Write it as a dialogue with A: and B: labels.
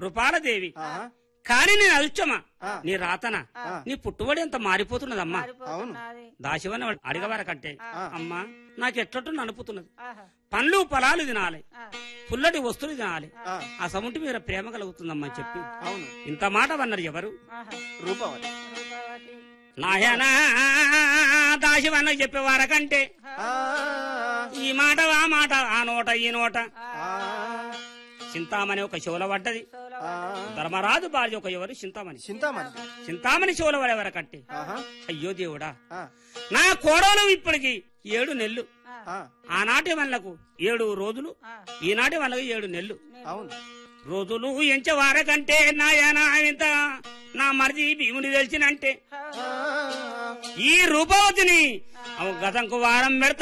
A: రూపాల దేవి
B: ఆహా.
A: కాని నేను అదృష్టమా
B: ఆ.
A: నీ రాతన
B: ఆ.
A: నీ పుట్టుబడి ఎంత మారిపోతున్నదమ్మా
C: మారిపోతున్నది
A: దాశివని అడగవారకంటే
C: ఆ.
A: అమ్మా నాకు ఎట్లట్టు నడుపుతున్నది
C: ఆహా.
A: పండ్లు పొలాలు తినాలి
C: ఆ.
A: పుల్లటి వస్తువులు తినాలి
B: ఆ,
A: ఆ సముంటి మీద ప్రేమ కలుగుతుందమ్మా అని చెప్పి
B: అవును
A: ఇంత మాట అన్నారు ఎవరు
C: ఆహా.
B: రూపవతి
C: రూపవతి
A: నాయనా దాశివన్న చెప్పేవారకంటే
B: ఆ,
A: ఈ మాట ఆ మాట ఆ నోట ఈ నోట
B: ఆ,
A: చింతామణి ఒక శివుల పడ్డది
C: సోల
B: ఆ.
A: ధర్మరాజు భార్య ఒక ఎవరు చింతామణి
B: చింతామణి
A: చింతామణి శివుల ఎవరకంటే
B: ఆహా.
A: అయ్యో దేవుడా
B: ఆ,
A: నా కోడలు ఇప్పటికి ఏడు నెల్లు
B: ఆ,
A: ఆనాటి వాళ్ళకు ఏడు రోజులు
C: ఆ.
A: ఈనాటి వాళ్ళకు ఏడు నెల్లు
B: అవును
A: రోజులు ఎంచవారకంటే నాయనా ఇంత నా మరిది భీముని తెలిసినంటే
B: ఆ,
A: ఈ రూపవతిని గతంకు వారం పెడతా